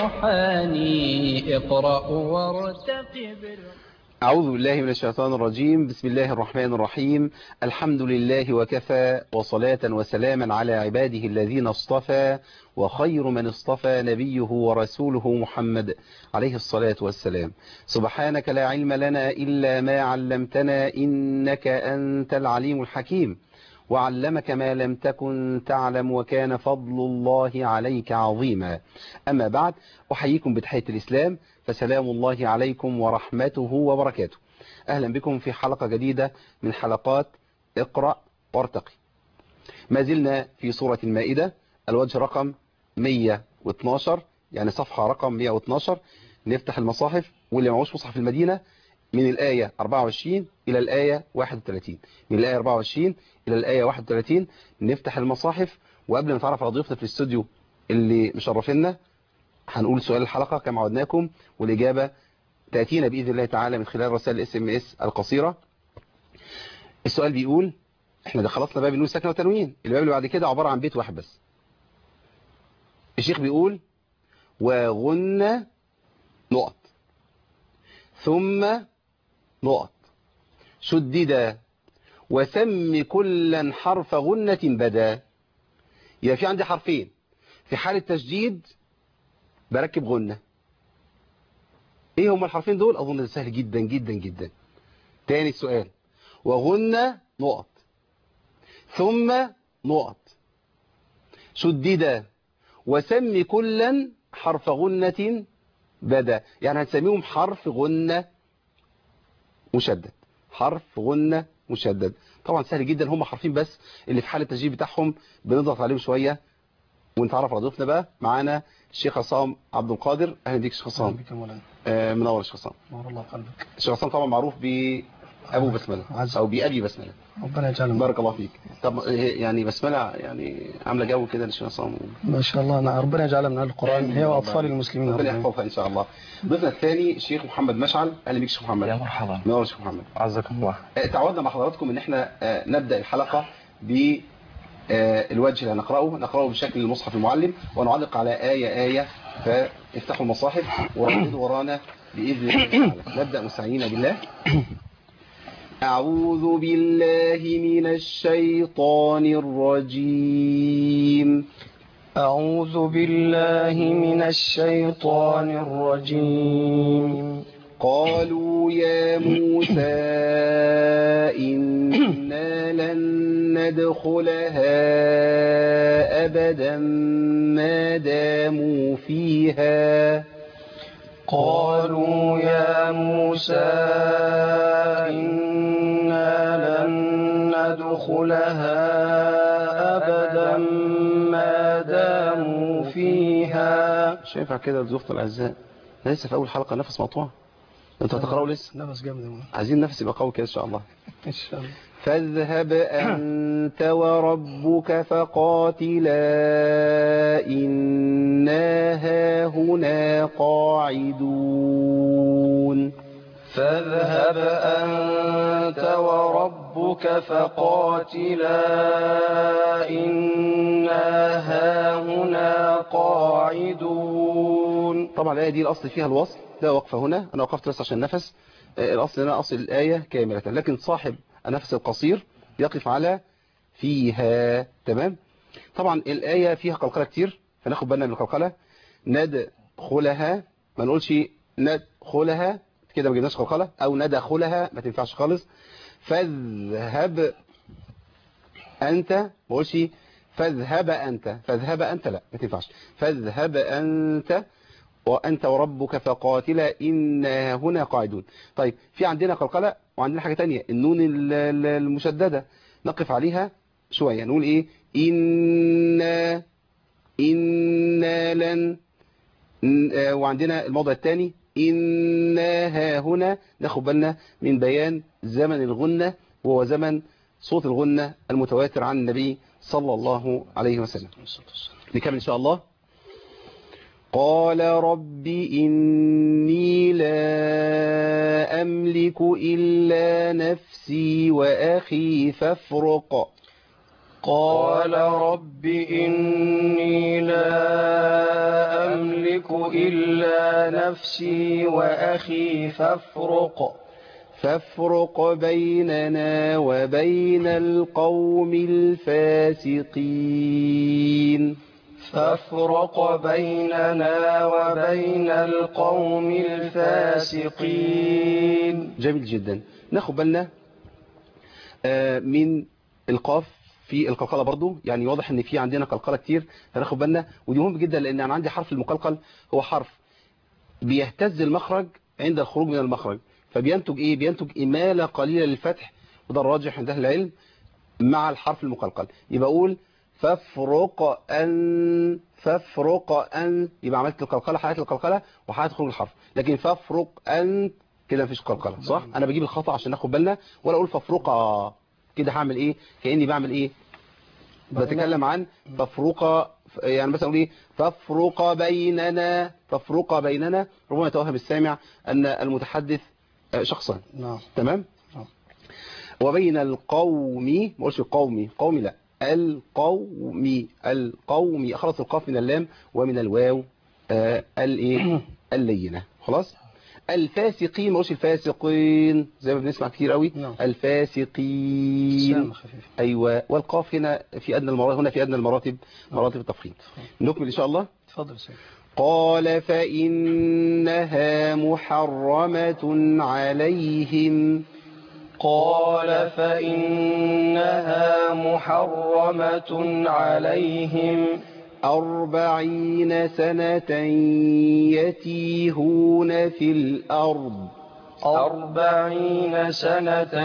روحاني اقرأ وارتقب أعوذ بالله من الشيطان الرجيم بسم الله الرحمن الرحيم الحمد لله وكفى وصلاة وسلاما على عباده الذين اصطفى وخير من اصطفى نبيه ورسوله محمد عليه الصلاة والسلام سبحانك لا علم لنا إلا ما علمتنا إنك أنت العليم الحكيم وعلمك ما لم تكن تعلم وكان فضل الله عليك عظيما أما بعد أحييكم بتحية الإسلام فسلام الله عليكم ورحمته وبركاته أهلا بكم في حلقة جديدة من حلقات اقرأ وارتقي ما زلنا في سورة المائدة الوجه رقم 112 يعني صفحة رقم 112 نفتح المصاحف واللي معهوش مصحف المدينة من الآية 24 إلى الآية 31 من الآية 24 إلى الآية 31 نفتح المصاحف وقبل ما نتعرف على ضيوفنا في الاستوديو اللي مشرفينا هنقول سؤال الحلقة كما عودناكم والإجابة تأتينا بإذن الله تعالى من خلال رسائل الاس ام اس القصيرة السؤال بيقول احنا ده خلصنا باب النون ساكنة وتنوين الباب اللي بعد كده عبارة عن بيت واحد بس الشيخ بيقول وغن نقط ثم نقط شدد وسم كلا حرف غنة بدا يبقى في عندي حرفين في حالة تشديد بركب غنة ايه هما الحرفين دول اظن ده سهل جدا جدا جدا تاني السؤال وغنة نقط ثم نقط شدد وسم كلا حرف غنة بدا يعني هنسميهم حرف غنة مشدد حرف غنة مشدد طبعا سهل جدا هم حرفين بس اللي في حالة التسجيل بتاعهم بنضغط عليهم شوية ونتعرف على ضيوفنا بقى معانا الشيخ عصام عبد القادر اهلا بيك شيخ عصام بك مولانا آه منور يا شيخ عصام نور الله قلبك الشيخ عصام طبعا معروف بابو بسمله عز. او بابي بسمله ربنا يجعلنا بارك الله فيك طب آه، يعني بسمله يعني عامله جو كده للشيخ عصام ما شاء الله نعم ربنا يجعلنا من اهل القران هي واطفال ربنا- المسلمين ربنا ربنا. يحفظها ان شاء الله ضيفنا الثاني الشيخ محمد مشعل اهلا بيك شيخ محمد يا مرحبا منور يا شيخ محمد عزكم الله آه، تعودنا مع حضراتكم ان احنا آه، نبدأ الحلقة ب آه، الوجه اللي هنقرأه نقرأه بشكل المصحف المعلم ونعلق على آية آية فافتحوا المصاحف ورددوا ورانا بإذن الله تعالى نبدأ مستعينين بالله أعوذ بالله من الشيطان الرجيم أعوذ بالله من الشيطان الرجيم قالوا يا موسى إنا لن ندخلها أبدا ما داموا فيها قالوا يا موسى إنا لن ندخلها أبدا ما داموا فيها مش هينفع كده ضيوفنا الأعزاء لسه في أول حلقة نفس مقطوع انتوا هتقرأوا لسه نفس جامد يا مولانا. عايزين نفس يبقى قوي كده إن شاء الله إن شاء الله فاذهب أنت وربك فقاتلا إنا هاهنا قاعدون فاذهب أنت وربك فقاتلا إنا هاهنا قاعدون طبعا الآية دي الأصل فيها الوصل لا وقف هنا أنا وقفت بس عشان نفس آه، الأصل هنا أصل الآية كاملة لكن صاحب النفس القصير يقف على فيها تمام طبعا الآية فيها قلقلة كتير فناخد بالنا من القلقلة ندخلها ما نقولش ندخلها كده ما جبناش قلقلة أو ندخلها ما تنفعش خالص فاذهب أنت ما قولش فاذهب أنت فاذهب أنت لا ما تنفعش فاذهب أنت وأنت وربك فقاتلا إنا هنا قاعدون طيب في عندنا قلقلة وعندنا حاجة تانية النون ال- ال- المشددة نقف عليها شوية نقول إيه إنا إنا لن ن- آه، وعندنا الموضع الثاني إنا ها هنا ناخد بالنا من بيان زمن الغنة وهو زمن صوت الغنة المتواتر عن النبي صلى الله عليه وسلم نكمل إن شاء الله قال رب إني لا أملك إلا نفسي وأخي فافرق قال رب إني لا أملك إلا نفسي وأخي فافرق فافرق بيننا وبين القوم الفاسقين فافرق بيننا وبين القوم الفاسقين جميل جدا ناخد بالنا آه، من القاف في القلقلة برضو يعني واضح ان في عندنا قلقلة كتير فناخد بالنا ودي مهم جدا لان انا عندي حرف المقلقل هو حرف بيهتز المخرج عند الخروج من المخرج فبينتج ايه بينتج امالة قليلة للفتح وده الراجح عند اهل العلم مع الحرف المقلقل يبقى اقول فافرق ان فافرق ان يبقى عملت القلقلة حالات القلقلة وحالات خروج الحرف لكن فافرق ان كده مفيش قلقلة صح انا بجيب الخطأ عشان ناخد بالنا ولا اقول فافرقة كده هعمل ايه كاني بعمل ايه بتكلم عن تفرقة يعني مثلا اقول ايه تفرق بيننا تفرق بيننا ربما يتوهم السامع ان المتحدث آه، شخصا نعم تمام نعم. وبين القوم ما اقولش القومي قومي لا القومي القومي خلص القاف من اللام ومن الواو آه الايه اللينه خلاص الفاسقين ما اقولش الفاسقين زي ما بنسمع كتير قوي نعم. الفاسقين سام خفيف ايوه والقاف هنا في ادنى المراتب هنا في ادنى المراتب مراتب التفخيم نكمل ان شاء الله تفضل سيدي قال فإنها محرمة عليهم قال فإنها محرمة عليهم أربعين سنة يتيهون في الأرض أربعين سنة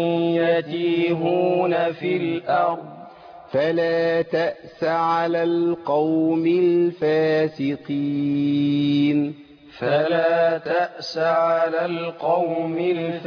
يتيهون في الأرض فلا تأس على القوم الفاسقين فلا تأس على القوم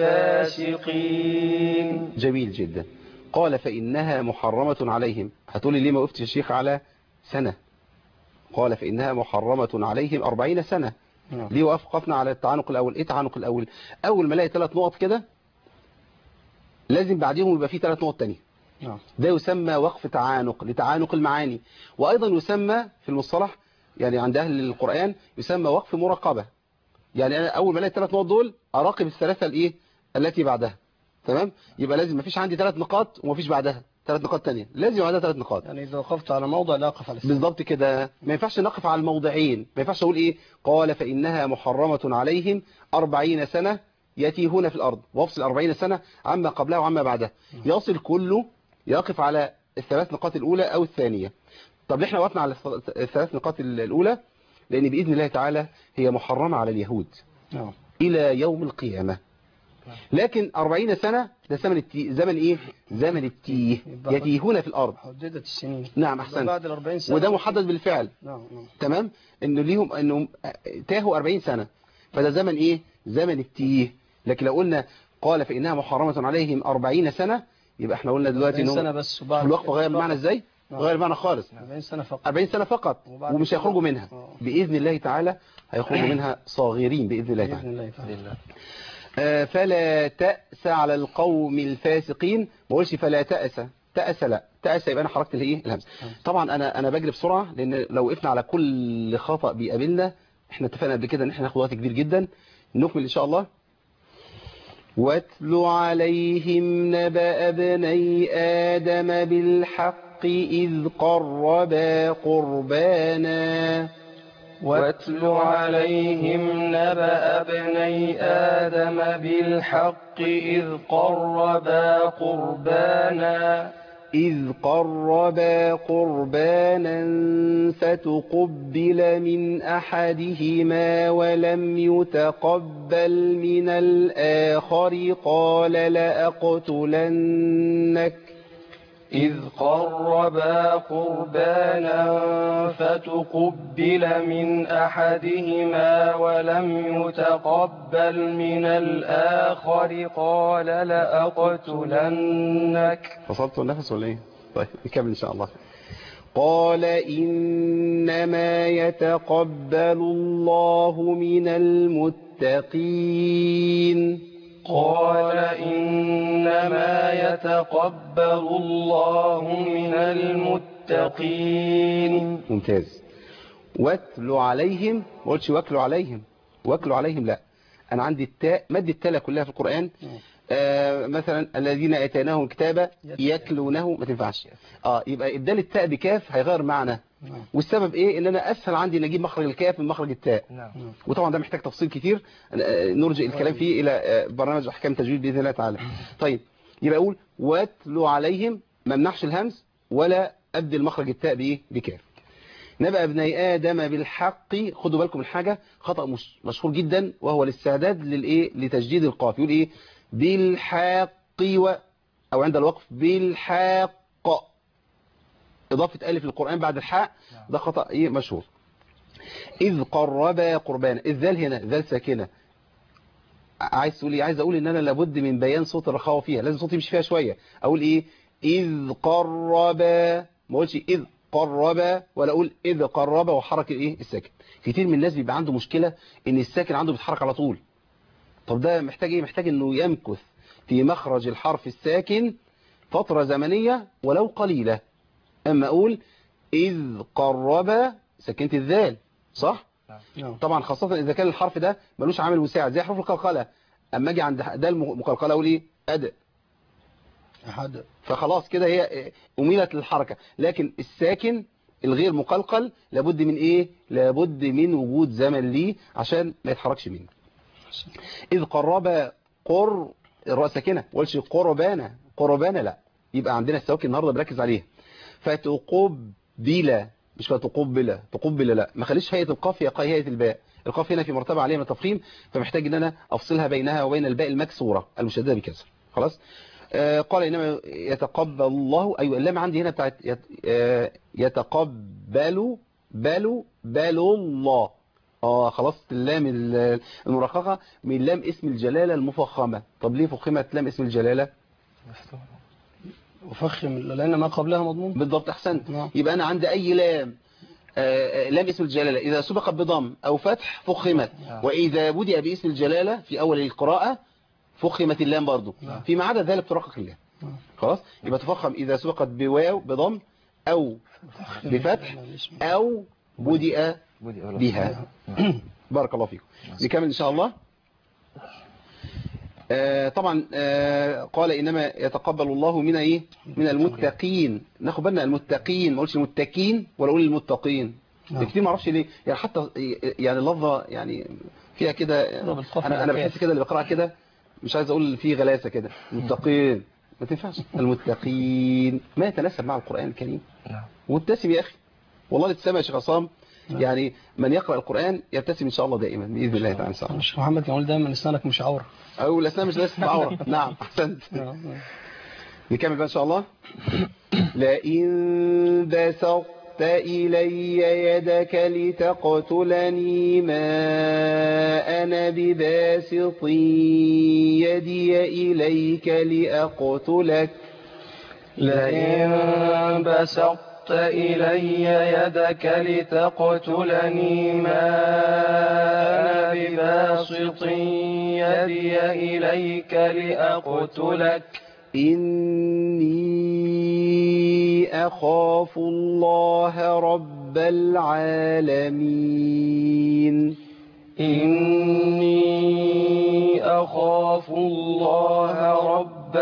الفاسقين جميل جدا قال فإنها محرمة عليهم هتقولي ليه ما وقفتش يا شيخ على سنة قال فإنها محرمة عليهم أربعين سنة نعم. ليه وقفنا على التعانق الأول إيه التعانق الأول أول ما الاقي ثلاث نقط كده لازم بعديهم يبقى فيه ثلاث نقط تانية نعم ده يسمى وقف تعانق لتعانق المعاني وأيضا يسمى في المصطلح يعني عند أهل القرآن يسمى وقف مراقبة يعني أنا أول ما الاقي الثلاث نقط دول أراقب الثلاثة الإيه التي بعدها تمام يبقى لازم مفيش عندي ثلاث نقاط ومفيش بعدها ثلاث نقاط تانية لازم بعدها ثلاث نقاط يعني إذا وقفت على موضع لا أقف على السنة بالضبط كده ما ينفعش نقف على الموضعين ما ينفعش اقول ايه قال فإنها محرمة عليهم أربعين سنة يتيهون في الأرض وافصل أربعين سنة عما قبلها وعما بعدها يصل كله يقف على الثلاث نقاط الأولى أو الثانية طب احنا وقفنا على الث- الثلاث نقاط الأولى لأن بإذن الله تعالى هي محرمة على اليهود نعم إلى يوم القيامة لكن أربعين سنة ده زمن التي... زمن إيه زمن التيه يتيهون في الأرض حددت السنين نعم ده أحسنت بعد ال 40 سنة وده محدد بالفعل نعم نعم تمام انه ليهم انهم تاهوا 40 سنة فده زمن ايه زمن التيه لكن لو قلنا قال فإنها محرمة عليهم 40 سنة يبقى احنا قلنا دلوقتي 40 سنة انهم بس وبعد الوقف غير المعنى ازاي نعم. غير المعنى خالص 40 سنة فقط 40 سنة فقط وبعد ومش كده- هيخرجوا منها آه. بإذن الله تعالى هيخرجوا منها صاغرين بإذن الله بإذن تعالى الله تعالى آه، فلا تأس على القوم الفاسقين ما اقولش فلا تأس تأس لا تأس يبقى انا حركت الايه الهمزه طبعا انا انا بجري بسرعه لان لو وقفنا على كل خطأ بيقابلنا احنا اتفقنا قبل كده ان احنا هناخد وقت كبير جدا نكمل ان شاء الله واتل عليهم نبأ ابني آدم بالحق إذ قربا قربانا واتل عليهم نبأ ابني آدم بالحق إذ قربا قربانا إذ قربا قربانا فتقبل من أحدهما ولم يتقبل من الآخر قال لأقتلنك إذ قربا قربانا فتقبل من أحدهما ولم يتقبل من الآخر قال لأقتلنك فصلت النفس ولا ايه طيب نكمل ان شاء الله قال إنما يتقبل الله من المتقين قال إنما يتقبل الله من المتقين ممتاز واتلو عليهم ما قلتش واكلوا عليهم واكلوا عليهم لا انا عندي التاء مد التاء كلها في القرآن آه مثلا الذين اتيناهم الكتاب يتلونه ما تنفعش اه يبقى ابدال التاء بكاف هيغير معنى نعم. والسبب ايه ان انا اسهل عندي ان اجيب مخرج الكاف من مخرج التاء نعم وطبعا ده محتاج تفصيل كتير آه، نرجع الكلام فيه الى آه، برنامج احكام تجويد باذن الله تعالى طيب يبقى اقول واتلو عليهم ما امنحش الهمز ولا ابدل مخرج التاء بايه بكاف نبأ ابني آدم بالحق خدوا بالكم من حاجة خطأ مش مشهور جدا وهو الاستعداد للإيه لتجديد القاف يقول إيه بالحق و أو عند الوقف بالحق إضافة ألف للقرآن بعد الحاء ده خطأ إيه مشهور إذ قربا قربانا الذال هنا ذال ساكنة عايز تقول إيه عايز أقول إن أنا لابد من بيان صوت الرخاوة فيها لازم صوتي يمشي فيها شوية أقول إيه إذ قربا ما أقولش إذ قربا ولا أقول إذ قربا وحرك الإيه الساكن كتير من الناس بيبقى عنده مشكلة إن الساكن عنده بيتحرك على طول طب ده محتاج إيه محتاج إنه يمكث في مخرج الحرف الساكن فترة زمنية ولو قليلة أما أقول إذ قرب سكنت الذال صح؟ نعم. طبعا خاصة إذا كان الحرف ده ملوش عامل مساعد زي حروف القلقلة أما أجي عند ده المقلقلة أقول إيه؟ أداء أحد فخلاص كده هي أميلت للحركة لكن الساكن الغير مقلقل لابد من إيه؟ لابد من وجود زمن ليه عشان ما يتحركش منه إذ قرب قر الراء ساكنة وقالش قربانة قربانة لا يبقى عندنا السواكن النهاردة بركز عليها فتقبل مش فتقبل تقبل لا ما خليش هيئة القاف هي هيئة الباء القاف هنا في مرتبة عليها من التفخيم فمحتاج ان انا افصلها بينها وبين الباء المكسورة المشددة بكسر خلاص آه قال انما يتقبل الله ايوه اللام عندي هنا بتاعت يت آه يتقبل بلو بلو الله اه خلاص اللام المرققة من لام اسم الجلالة المفخمة طب ليه فخمت لام اسم الجلالة وفخم لأن ما قبلها مضمون بالضبط احسنت نعم. يبقى انا عندي اي لام آه، لام اسم الجلالة إذا سبقت بضم أو فتح فخمت نعم. وإذا بدأ باسم الجلالة في أول القراءة فخمت اللام برضو نعم. فيما عدا ذلك ترقق اللام نعم. خلاص يبقى تفخم إذا سبقت بواو بضم أو بفتح أو بدأ بها بارك الله فيكم نكمل إن شاء الله آه طبعا آه قال إنما يتقبل الله من إيه من المتقين ناخد بالنا المتقين ما اقولش المتقين ولا أقول المتقين نعم. كتير ما اعرفش ليه يعني حتى يعني اللفظة يعني فيها كده ضرب الخاف أنا أنا والكاف. بحس كده اللي بقرأ كده مش عايز أقول فيه غلاسة كده متقين ما تنفعش المتقين ما يتناسب مع القرآن الكريم نعم. وابتسم يا أخي والله الابتسامة يا شيخ عصام يعني من يقرأ القرآن يبتسم إن شاء الله دائما بإذن الله تعالى إن شاء الله مش محمد كان يقول دايما اسنانك مش عورة أو الأسنان مش لازم عورة نعم أحسنت نعم. نكمل بقى إن شاء الله لئن بسطت إلي يدك لتقتلني ما أنا بباسط يدي إليك لأقتلك لئن بسطت إلي يدك لتقتلني ما أنا بباسط يدي إليك لأقتلك إني أخاف الله رب العالمين إني أخاف الله رب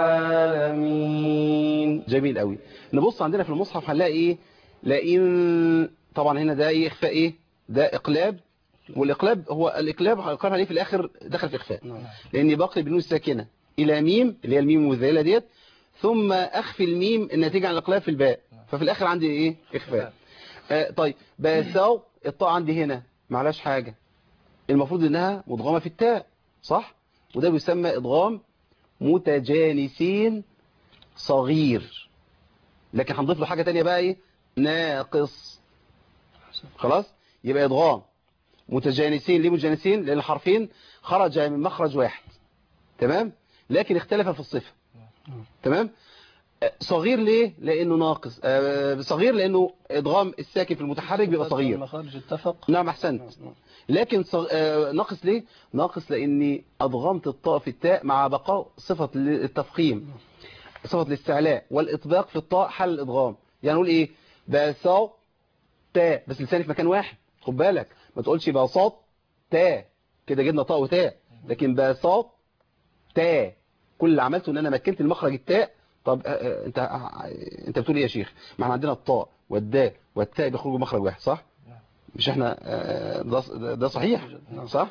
العالمين جميل قوي نبص عندنا في المصحف هنلاقي ايه لئن طبعا هنا ده ايه اخفاء ايه ده اقلاب والاقلاب هو الاقلاب هنقرر عليه في الاخر دخل في اخفاء نعم. لاني بقلب بالنون الساكنه الى ميم اللي هي الميم المذيله ديت ثم اخفي الميم الناتجه عن الاقلاب في الباء ففي الاخر عندي ايه اخفاء آه طيب بساو الطاء عندي هنا معلاش حاجه المفروض انها مدغمه في التاء صح وده بيسمى ادغام متجانسين صغير لكن هنضيف له حاجة تانية بقى ايه ناقص خلاص يبقى ادغام متجانسين ليه متجانسين لان الحرفين خرج من مخرج واحد تمام لكن اختلف في الصفة تمام صغير ليه لانه ناقص آه، صغير لانه ادغام الساكن في المتحرك بيبقى صغير المخارج اتفق نعم احسنت لكن صغ... آه، ناقص ليه ناقص لاني ادغمت الطاء في التاء مع بقاء صفة التفخيم صفة الاستعلاء والاطباق في الطاء حل الادغام يعني نقول ايه بساط تاء بس لساني في مكان واحد خد بالك ما تقولش بساط تاء كده جبنا طاء وتاء لكن بساط تاء كل اللي عملته ان انا مكنت المخرج التاء طب آه، آه، انت آه، انت بتقول ايه يا شيخ ما احنا عندنا الطاء والداء والتاء بيخرجوا مخرج واحد صح مش احنا آه، ده ده صحيح صح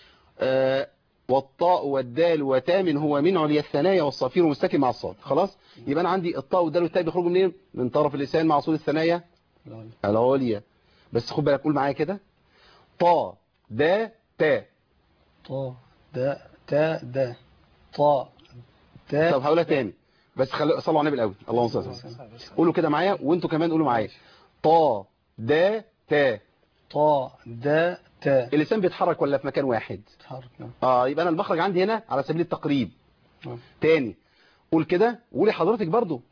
آه، والطاء والدال وتام هو من عليا الثنايا والصفير مستكن مع الصاد خلاص يبقى انا عندي الطاء والدال والتاء بيخرجوا منين من طرف اللسان مع صوت الثنايا العليا بس خد بالك قول معايا كده طا دا تا طا دا تا دا طا تا طب هقولها تاني بس خلوا صلوا على النبي الاول اللهم صل وسلم قولوا كده معايا وانتوا كمان قولوا معايا طا دا تا طا دا تا اللسان بيتحرك ولا في مكان واحد تحرك نعم اه يبقى انا المخرج عندي هنا على سبيل التقريب نعم. تاني قول كده وقولي حضرتك برضو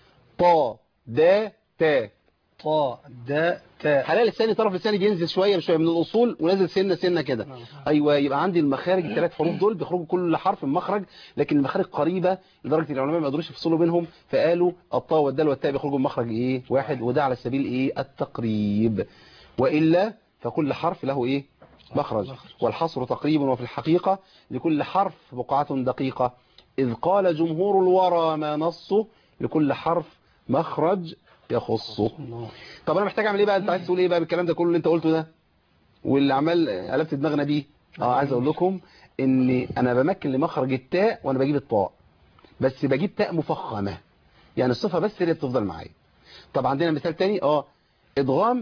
طا دا تا طا دا تا حلال لساني طرف لساني بينزل شويه بشويه من الاصول ونازل سنه سنه كده نعم. ايوه يبقى عندي المخارج الثلاث حروف دول بيخرجوا كل حرف من مخرج لكن المخارج قريبه لدرجه ان العلماء ما قدروش يفصلوا بينهم فقالوا الطاء والدال والتاء بيخرجوا من مخرج ايه واحد وده على سبيل ايه التقريب والا فكل حرف له ايه مخرج والحصر تقريب وفي الحقيقه لكل حرف بقعه دقيقه اذ قال جمهور الورى ما نصه لكل حرف مخرج يخصه الله طب انا محتاج اعمل ايه بقى انت عايز تقول ايه بقى بالكلام ده كله اللي انت قلته ده واللي عمال قلبت دماغنا بيه اه عايز اقول لكم ان انا بمكن لمخرج التاء وانا بجيب الطاء بس بجيب تاء مفخمه يعني الصفه بس اللي بتفضل معايا طب عندنا مثال تاني اه ادغام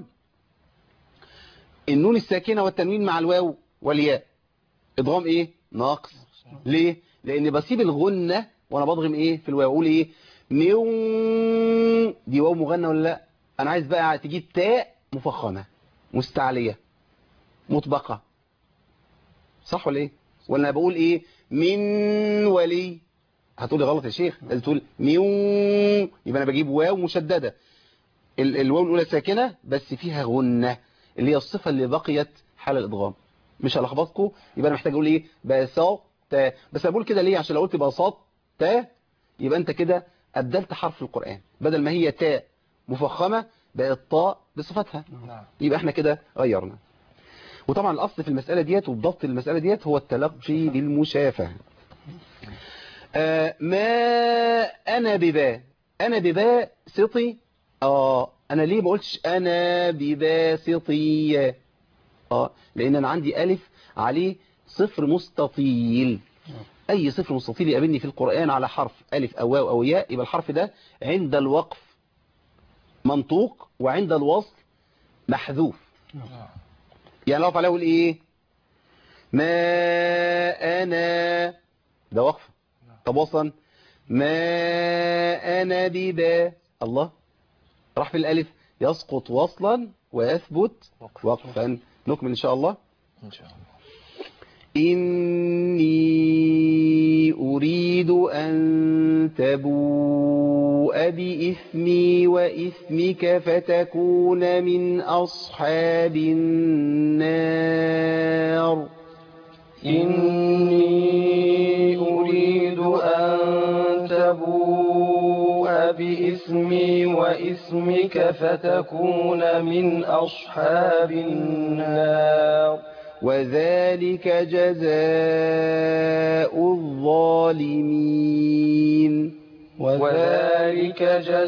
النون الساكنه والتنوين مع الواو والياء ادغام ايه ناقص ليه لان بسيب الغنه وانا بضغم ايه في الواو اقول ايه نيو دي واو مغنى ولا لا انا عايز بقى تجيب تاء مفخمه مستعليه مطبقه صح ولا ايه ولا انا بقول ايه من ولي هتقولي غلط يا شيخ لازم تقول ميو يبقى انا بجيب واو مشدده ال- الواو الاولى ساكنه بس فيها غنه اللي هي الصفه اللي بقيت حال الادغام مش هلخبطكم يبقى انا محتاج اقول ايه بساط تا بس انا بقول كده ليه عشان لو قلت بساط تا يبقى انت كده ابدلت حرف القران بدل ما هي تاء مفخمه بقت طاء بصفتها نعم يبقى احنا كده غيرنا وطبعا الاصل في المساله ديت والضبط المساله ديت هو التلقي بالمشافهه آه ما انا ببا انا ببا سطي اه انا ليه ما قلتش انا بباسطي اه لان انا عندي الف عليه صفر مستطيل اي صفر مستطيل يقابلني في القرآن على حرف الف او واو او ياء يبقى الحرف ده عند الوقف منطوق وعند الوصل محذوف يعني لو عليه اقول ايه ما انا ده وقف طب وصلا ما انا ببا الله راح في الالف يسقط وصلا ويثبت وقفا نكمل ان شاء الله إن شاء الله إني أريد أن تبوء بإثمي وإثمك فتكون من أصحاب النار إني أريد أن تبوء بإثمي وإثمك فتكون من أصحاب النار وذلك جزاء الظالمين وذلك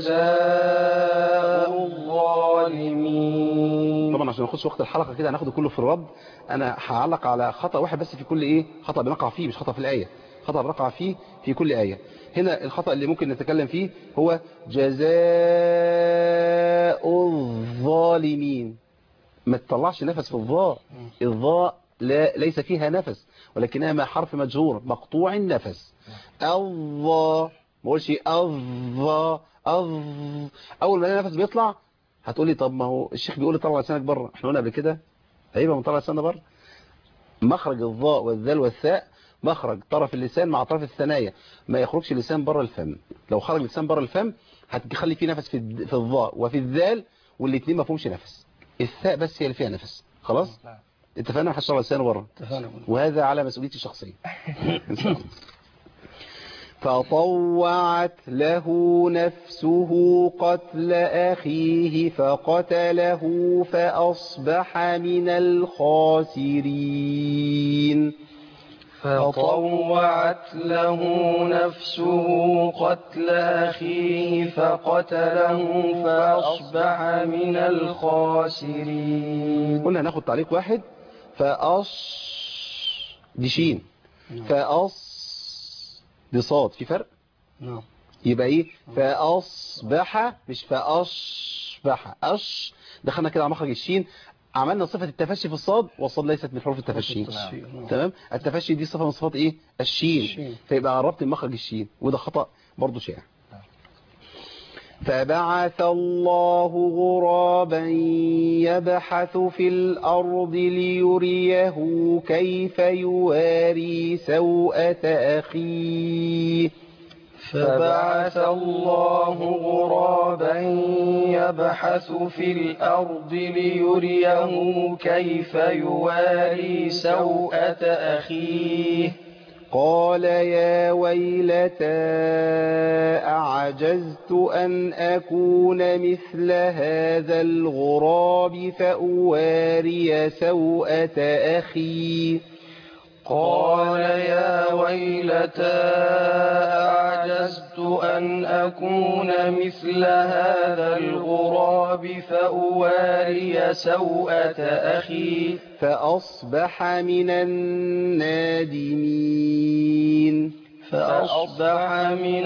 جزاء الظالمين طبعا عشان نخش وقت الحلقة كده هناخده كله في الرد انا هعلق على خطأ واحد بس في كل ايه خطأ بنقع فيه مش خطأ في الآية خطأ بنقع فيه في كل آية هنا الخطأ اللي ممكن نتكلم فيه هو جزاء الظالمين ما تطلعش نفس في الظاء الظاء لا ليس فيها نفس ولكنها ما حرف مجرور مقطوع النفس الظا ما اقولش الظا الظ اول ما النفس بيطلع هتقولي طب ما هو الشيخ بيقول لي طلع لسانك بره احنا قلنا قبل كده عيبه من طلع لساننا بره مخرج الظاء والذال والثاء مخرج طرف اللسان مع طرف الثنايا ما يخرجش اللسان بره الفم لو خرج اللسان بره الفم هتخلي فيه نفس في الد- في الضاء وفي الذال والاثنين ما فيهمش نفس الثاء بس هي اللي فيها نفس خلاص نعم. اتفقنا محدش يطلع لسانه بره اتفقنا وهذا على مسؤوليتي الشخصية إن شاء الله فطوعت له نفسه قتل أخيه فقتله فأصبح من الخاسرين فطوعت له نفسه قتل أخيه فقتله فأصبح من الخاسرين قلنا هناخد تعليق واحد فأص دي شين فأص دي صاد في فرق نعم يبقى ايه فأصبح مش فأصبح أش دخلنا كده على مخرج الشين عملنا صفة التفشي في الصاد والصاد ليست من حروف التفشي التصفيق، نعم. تمام التفشي دي صفة من صفات ايه الشين الشين. فيبقى قربت من مخرج الشين وده خطأ برضو شائع فبعث الله غرابا يبحث في الأرض ليريه كيف يواري سوءة أخيه فبعث الله غرابا يبحث في الأرض ليريه كيف يواري سوءة أخيه قال يا ويلتى أعجزت أن أكون مثل هذا الغراب فأواري سوءة أخي قال يا ويلتى أعجزت أن أكون مثل هذا الغراب فأواري سوءة أخي فأصبح من النادمين فأصبح من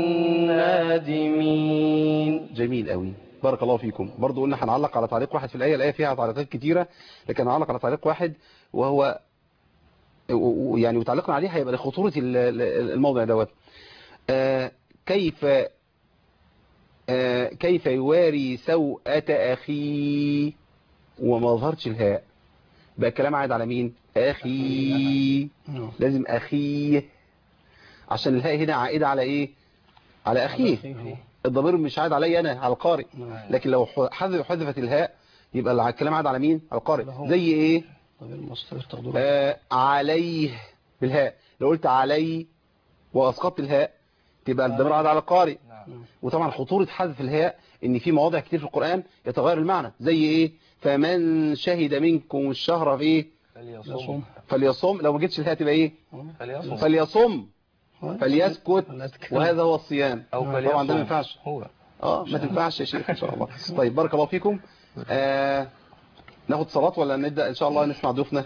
النادمين جميل قوي بارك الله فيكم برضو قلنا هنعلق على تعليق واحد في الآية الآية فيها تعليقات كتيرة لكن هنعلق على تعليق واحد وهو و- و- يعني وتعليقنا عليه هيبقى لخطورة ال- ال- الموضع دوت آه، كيف آه، كيف يواري سوءة أخي وما ظهرتش الهاء بقى الكلام عاد على مين أخي نعم لازم أخيه عشان الهاء هنا عائدة على إيه على أخيه أخيه. الضمير مش عاد عليا أنا على القارئ نعم لكن لو حذف حذفت الهاء يبقى الكلام عاد على مين على القارئ له. زي إيه طب المستوى تاخدوه آه عليه بالهاء لو قلت علي واسقطت الهاء تبقى الضمير عاد على القارئ نعم. وطبعا خطورة حذف الهاء ان في مواضع كتير في القرآن يتغير المعنى زي ايه فمن شهد منكم الشهر في ايه فليصم فليصم لو ما جتش الهاء تبقى ايه فليصم فليصم فليسكت فليتكلم. وهذا هو الصيام أو طبعا ده ما فليصم ينفعش هو اه ما تنفعش يا شيخ ان شاء الله طيب بارك الله فيكم آه ناخد صلاة ولا نبدأ ان شاء الله نسمع ضيوفنا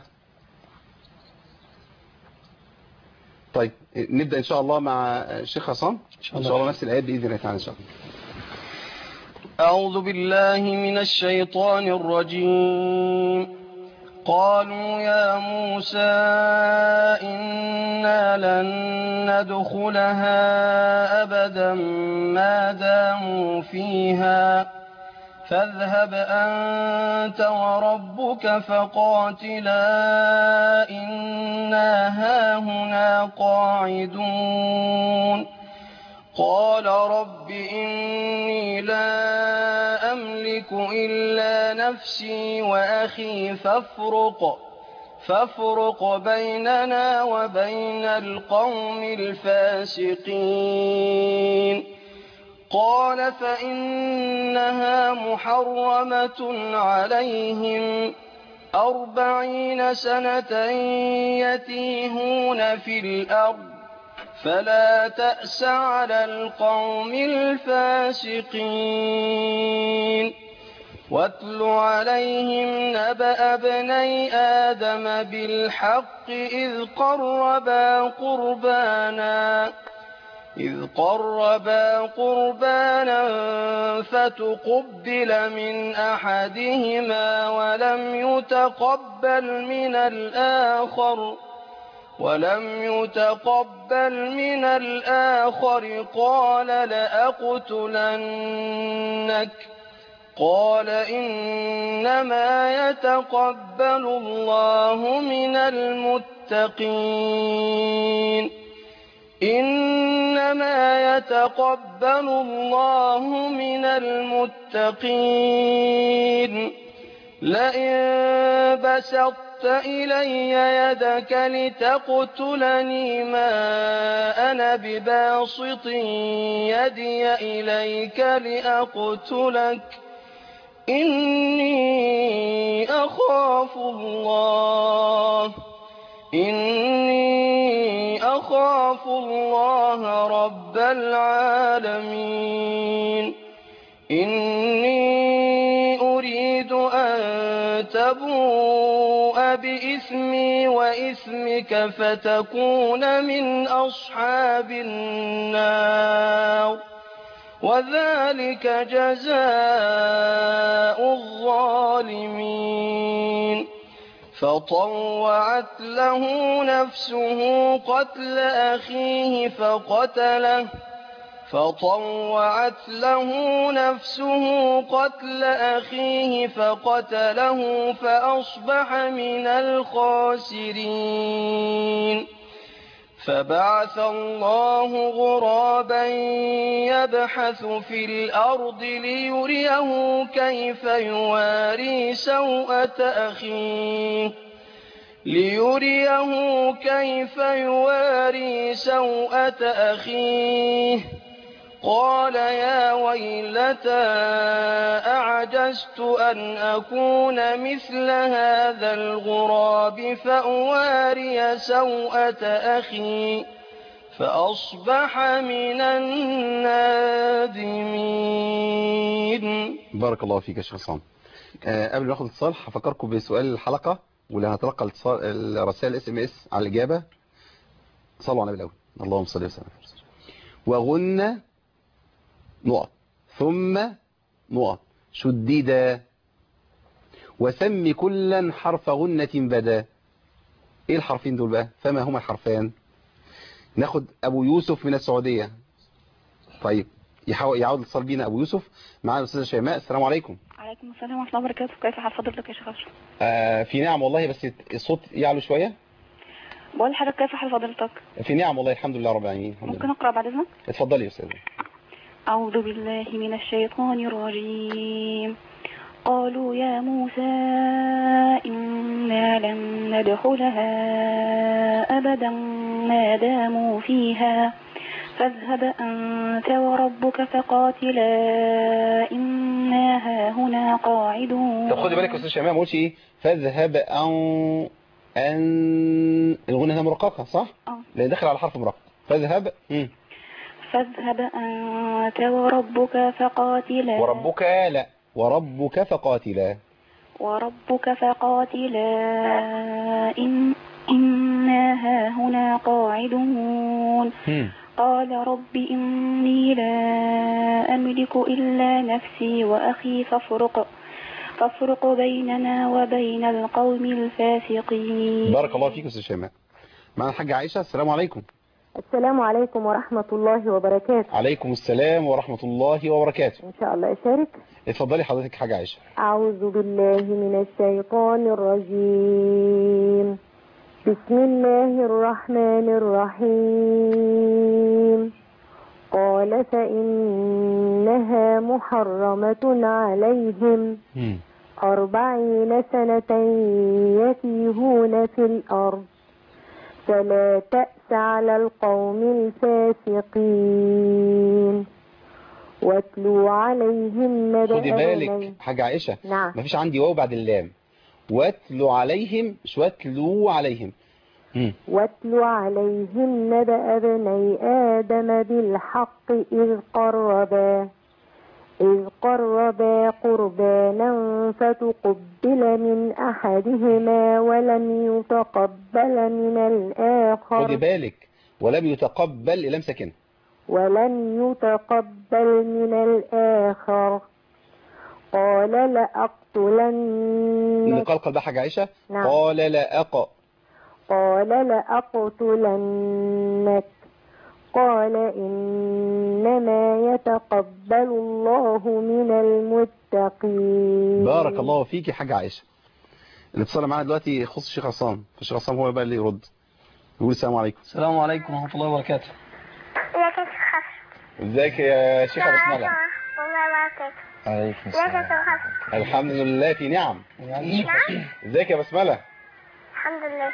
طيب نبدأ ان شاء الله مع الشيخ عصام ان شاء الله نفس الآيات بإذن الله تعالى ان شاء الله أعوذ بالله من الشيطان الرجيم قالوا يا موسى إنا لن ندخلها أبدا ما داموا فيها فاذهب أنت وربك فقاتلا إنا هاهنا قاعدون قال رب إني لا أملك إلا نفسي وأخي فافرق فافرق بيننا وبين القوم الفاسقين قال فإنها محرمة عليهم أربعين سنة يتيهون في الأرض فلا تأس على القوم الفاسقين واتل عليهم نبأ ابني آدم بالحق إذ قربا قربانا إذ قربا قربانا فتقبل من أحدهما ولم يتقبل من الآخر ولم يتقبل من الآخر قال لأقتلنك قال إنما يتقبل الله من المتقين إنما يتقبل الله من المتقين لئن بسطت إلي يدك لتقتلني ما أنا بباسط يدي إليك لأقتلك إني أخاف الله إني أخاف الله رب العالمين إني أريد أن تبوء بإثمي وإثمك فتكون من أصحاب النار وذلك جزاء الظالمين فطوعت له نفسه قتل أخيه فقتله فطوعت له نفسه قتل أخيه فقتله فأصبح من الخاسرين فبعث الله غرابا يبحث في الأرض ليريه كيف يواري سوءة أخيه ليريه كيف يواري سوءة أخيه قال يا ويلتى أعجزت أن أكون مثل هذا الغراب فأواري سوءة أخي فأصبح من النادمين بارك الله فيك يا شيخ عصام آه، قبل ما ناخد اتصال هفكركم بسؤال الحلقة واللي هتلقى الاتصال- الرسائل اس ام اس على الإجابة صلوا على النبي الأول اللهم صل وسلم على رسول الله. وغن نقط ثم نقط شددا وسم كلا حرف غنة بدا ايه الحرفين دول بقى فما هما الحرفان ناخد ابو يوسف من السعودية طيب يحاول يعود الاتصال بينا ابو يوسف معانا الاستاذه شيماء السلام عليكم عليكم السلام ورحمة الله وبركاته كيف حال فضلتك يا شيخ أشرف آه في نعم والله بس الصوت يعلو شوية بقول لحضرتك كيف حال فضلتك في نعم والله الحمد لله رب العالمين الحمد ممكن لله أقرأ بعد إذنك اتفضلي يا استاذ أعوذ بالله من الشيطان الرجيم قالوا يا موسى إنا لن ندخلها أبدا ما داموا فيها فاذهب أنت وربك فقاتلا إنا هاهنا قاعدون طب خدي بالك يا استاذ شيماء ما قلتش ايه فاذهب ان ان الغنى هنا مرققه صح آه. لان داخل على حرف مرقق فاذهب مم. فاذهب أنت وربك فقاتلا وربك لا وربك فقاتلا وربك فقاتلا إن إنا هاهنا قاعدون مم. قال رب إني لا أملك إلا نفسي وأخي فافرق فافرق بيننا وبين القوم الفاسقين بارك الله فيك يا استاذ شيماء معنا الحاجه عائشه السلام عليكم السلام عليكم ورحمة الله وبركاته عليكم السلام ورحمه الله وبركاته إن شاء الله أشارك اتفضلي حضرتك حاجه عائشه أعوذ بالله من الشيطان الرجيم بسم الله الرحمن الرحيم قال فإنها محرمة عليهم مم. أربعين سنة يتيهون في الأرض فلا تأس على القوم الفاسقين واتلوا عليهم نبأ خدي بالك بني حاجه عائشه نعم مفيش عندي واو بعد اللام واتلو عليهم مش واتلو عليهم مم. واتل عليهم نبأ بني آدم بالحق إذ قربا إذ قربا قربانا فتقبل من أحدهما ولم يتقبل من خدي الآخر بالك ولم يتقبل الام ساكنه ولم يتقبل من الآخر قال لأقتلن نقال ده حاجه عائشه نعم. قال لا أق قال لأقتلنك قال إنما يتقبل الله من المتقين بارك الله فيك يا حاجة عائشة الاتصال معانا دلوقتي يخص الشيخ عصام فالشيخ عصام هو بقى اللي يرد يقول السلام عليكم السلام عليكم ورحمة الله وبركاته ازيك يا شيخ حسن ازيك يا شيخ بسم الله والله وبركاته عليكم ازيك يا السلام شيخ حسن الحمد لله في نعم يعني نعم ازيك يا بسملة الحمد لله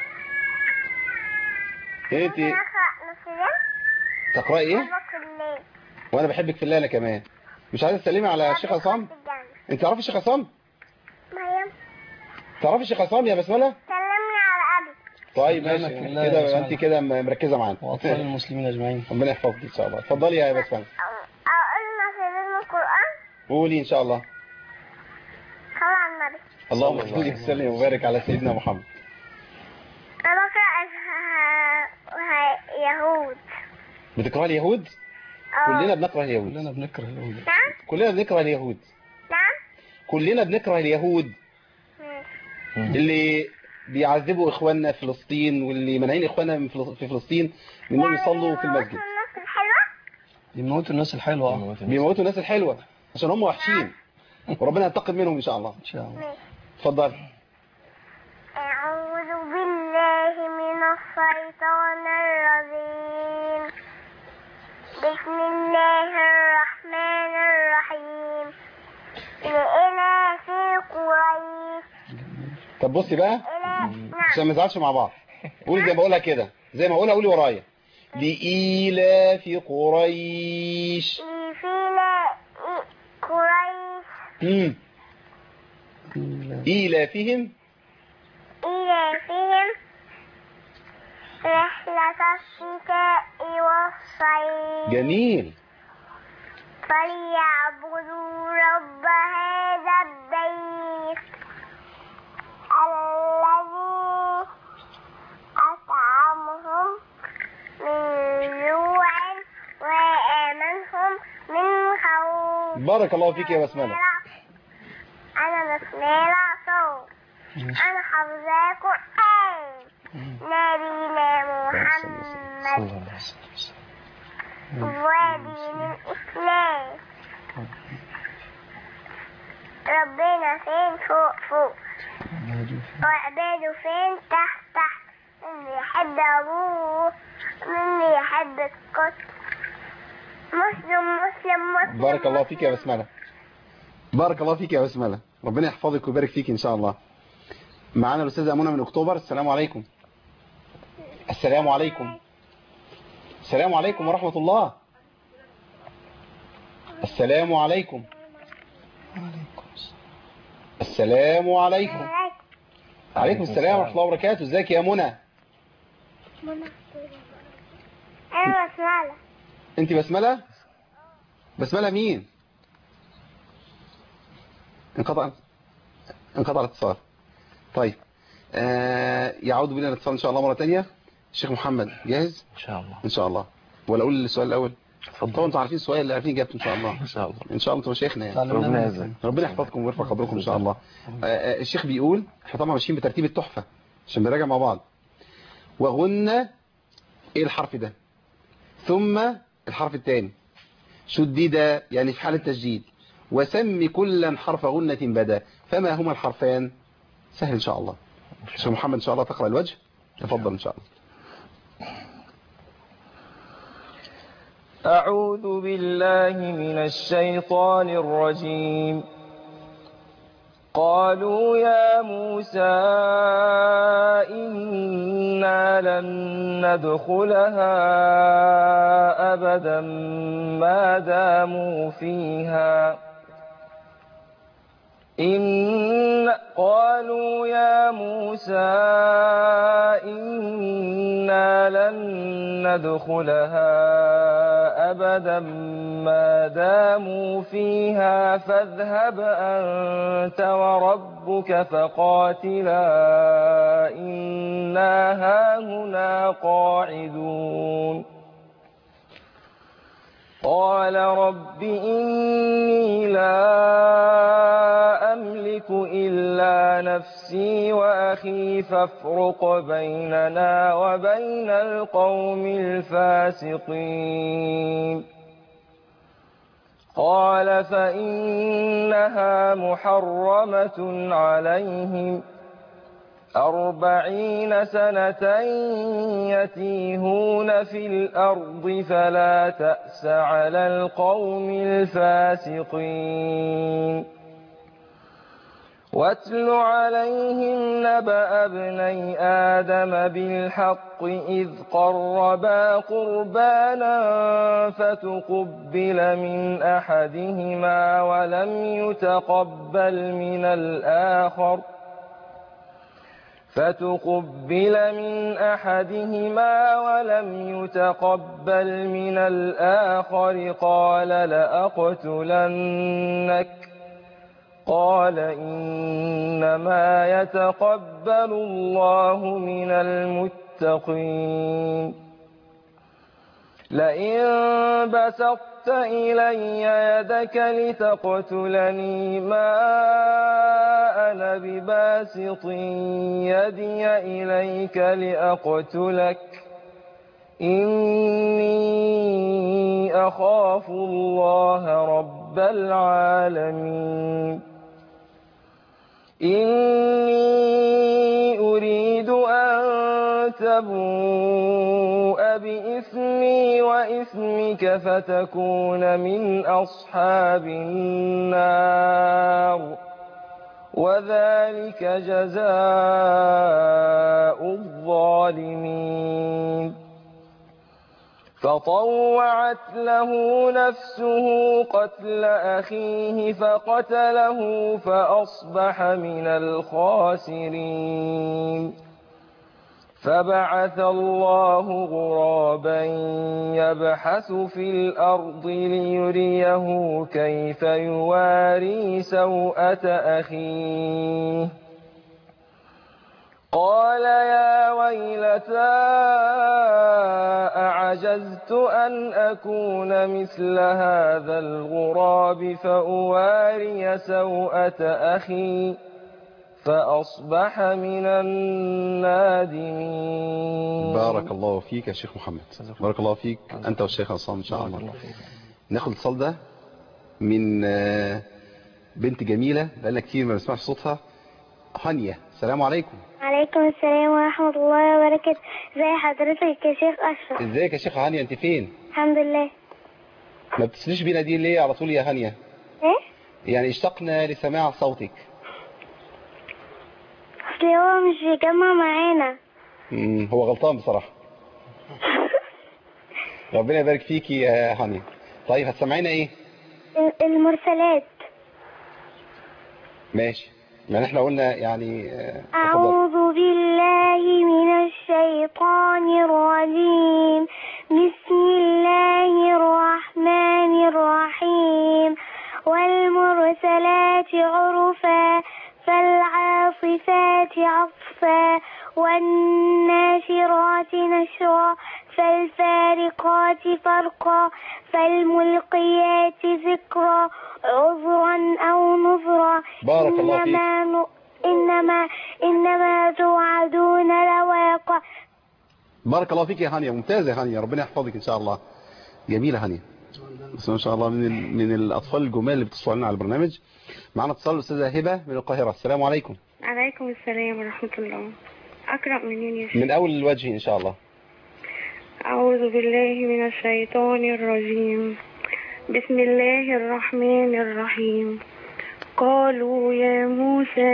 انت ممكن اقرا نص الليل تقرأي ايه نص الليل وانا بحبك في الله انا كمان مش عايز تسلمي على الشيخ عصام في الجنة. انت تعرفي الشيخ عصام مريم تعرفي الشيخ عصام يا بسملة سلمني على ابي طيب سلامك ماشي بالله يا كده بسملة. انت كده مركزة معانا وأطفال المسلمين أجمعين ربنا يحفظك ان شاء الله اتفضلي يا بسملة اقول نص الليل من القران قولي ان شاء الله صلى على النبي اللهم صل وسلم وبارك على سيدنا محمد انا بقرا ه- ه- يهود بتكره اليهود اه كلنا بنكره اليهود كلنا بنكره اليهود نعم كلنا بنكره اليهود نعم كلنا بنكره اليهود ماشي. اللي بيعذبوا اخواننا في فلسطين واللي مانعين اخواننا من فلس- في فلسطين من انهم يصلوا في المسجد النص الحلوه بيموتوا الناس الحلوة آه. بيموتوا الناس الحلوه عشان هم وحشين وربنا ينتقم منهم ان شاء الله إن شاء الله ماشي اتفضل أعوذ بالله من الشيطان الرجيم بسم الله الرحمن الرحيم لإلاف قريش طب بصي بقى إلاف نعم عشان ما نزعلش مع بعض قولي زي ما بقولها كده زي ما اقولها قولي ورايا لإيلاف قريش إيفيلا قريش مم. إيلافهم إلافهم رحلة الشتاء والصيف جميل فليعبدوا رب هذا البيت الذي أطعمهم من جوع وآمنهم من خوف بارك الله فيك يا بسملة أنا بسملة صوت أنا حافظة قرآن نبينا محمد ودين الإسلام ربنا فين فوق فوق وعباده فين تحت تحت من يحب أبوه من يحب القط مسلم مسلم مسلم بارك الله فيك يا بسملة بارك الله فيك يا بسملة ربنا يحفظك ويبارك فيك ان شاء الله معانا الاستاذه امونه من اكتوبر السلام عليكم السلام عليكم السلام عليكم ورحمة الله السلام عليكم السلام عليكم عليكم السلام ورحمة الله وبركاته ازيك يا منى أنا بسملة انت بسملة بسملة مين انقطع انقطع الاتصال طيب آه يعود بنا الاتصال ان شاء الله مرة تانية الشيخ محمد جاهز ان شاء الله ان شاء الله ولا اقول السؤال الاول اتفضل. طبعا انتوا عارفين السؤال اللي عارفين اجابته ان شاء الله ان شاء الله ان شاء الله انتوا مشايخنا يعني تعلمنا ربنا منك. يجزاك. ربنا يحفظكم ويرفع قدركم ان شاء الله آه، آه، الشيخ بيقول احنا طبعا ماشيين بترتيب التحفة عشان بنراجع مع بعض وغن ايه الحرف ده ثم الحرف الثاني شدد يعني في حالة تشديد وسم كلا حرف غنة بدا فما هما الحرفان سهل ان شاء الله شيخ محمد ان شاء الله تقرأ الوجه تفضل ان شاء الله أعوذ بالله من الشيطان الرجيم قالوا يا موسى إنا لن ندخلها أبدا ما داموا فيها إن قالوا يا موسى إنا لن ندخلها أبدا ما داموا فيها فاذهب أنت وربك فقاتلا إنا هاهنا قاعدون قال رب إني لا أملك إلا إلا نفسي وأخي فافرق بيننا وبين القوم الفاسقين قال فإنها محرمة عليهم أربعين سنة يتيهون في الأرض فلا تأس على القوم الفاسقين واتل عليهم نبأ ابني آدم بالحق إذ قربا قربانا فتقبل من أحدهما ولم يتقبل من الآخر فتقبل من أحدهما ولم يتقبل من الآخر قال لأقتلنك قال إنما يتقبل الله من المتقين لئن بسطت إلي يدك لتقتلني ما أنا بباسط يدي إليك لأقتلك إني أخاف الله رب العالمين إني أريد أن تبوء بإثمي وإثمك فتكون من أصحاب النار وذلك جزاء الظالمين فطوعت له نفسه قتل أخيه فقتله فأصبح من الخاسرين فبعث الله غرابا يبحث في الأرض ليريه كيف يواري سوءة أخيه قال يا ويلتى أعجزت أن أكون مثل هذا الغراب فأواري سوءة أخي فأصبح من النادمين بارك الله فيك يا شيخ محمد بارك الله فيك أنت والشيخ عصام إن شاء الله ناخد الاتصال ده من آه، بنت جميلة بقالنا كتير ما بنسمعش صوتها هانية السلام عليكم عليكم السلام ورحمة الله وبركاته ازي حضرتك يا شيخ أشرف ازيك يا شيخ هانية انت فين الحمد لله ما بتسليش بينا دي ليه على طول يا هانية ايه يعني اشتقنا لسماع صوتك اصل هو مش بيجمع معانا مم، هو غلطان بصراحة ربنا يبارك فيكي يا هانية طيب هتسمعينا ايه المرسلات ماشي يعني احنا قلنا يعني آه، اتفضل. أعوذ بالله من الشيطان الرجيم بسم الله الرحمن الرحيم والمرسلات عرفا فالعاصفات عصفا والناشرات نشرا فالفارقات فرقا فالملقيات ذكرا عذرا أو نذرا بارك الله فيك. إنما ن- إنما إنما توعدون لواقع بارك الله فيك يا هانية ممتازة يا هانية ربنا يحفظك ان شاء الله جميلة هانية بس ما شاء الله من ال... من الاطفال الجمال اللي بتصلوا لنا على البرنامج معنا اتصال الاستاذة هبة من القاهرة السلام عليكم عليكم السلام ورحمة الله أقرأ منين يا شيخ من اول الوجه ان شاء الله أعوذ بالله من الشيطان الرجيم بسم الله الرحمن الرحيم قالوا يا موسى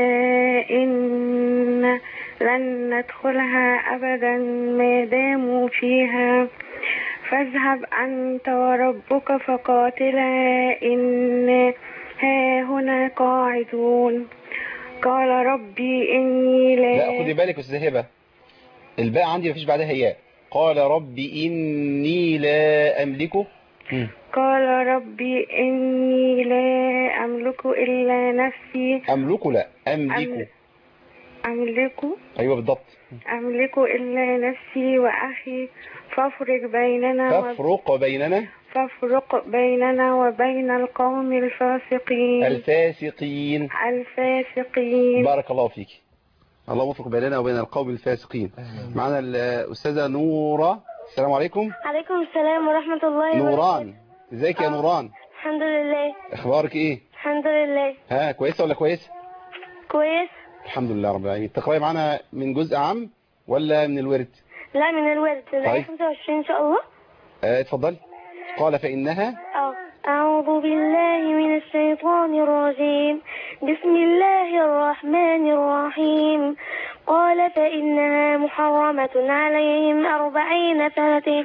إن لن ندخلها أبدا ما داموا فيها فاذهب أنت وربك فقاتلا إنا ها هنا قاعدون قال ربي إني لا خدي بالك يا استاذة هبة الباء عندي مفيش بعدها ياء قال رب إني لا أملك مم. قال ربي إني لا أملك إلا نفسي أملك لا أملك أملك ايوه بالضبط أملك إلا نفسي وأخي فافرق بيننا وب- تفرق بيننا فافرق بيننا وبين القوم الفاسقين الفاسقين الفاسقين بارك الله فيك اللهم افرق بيننا وبين القوم الفاسقين معنا الاستاذه نوره السلام عليكم عليكم السلام ورحمة الله نوران ازيك يا نوران الحمد لله اخبارك ايه الحمد لله ها كويسه ولا كويسه كويس الحمد لله رب العالمين تقراي معانا من جزء عام ولا من الورد لا من الورد طيب. الآية 25 إن شاء الله آه، اتفضلي قال فانها أه. أعوذ بالله من الشيطان الرجيم بسم الله الرحمن الرحيم قال فإنها محرمة عليهم أربعين سنة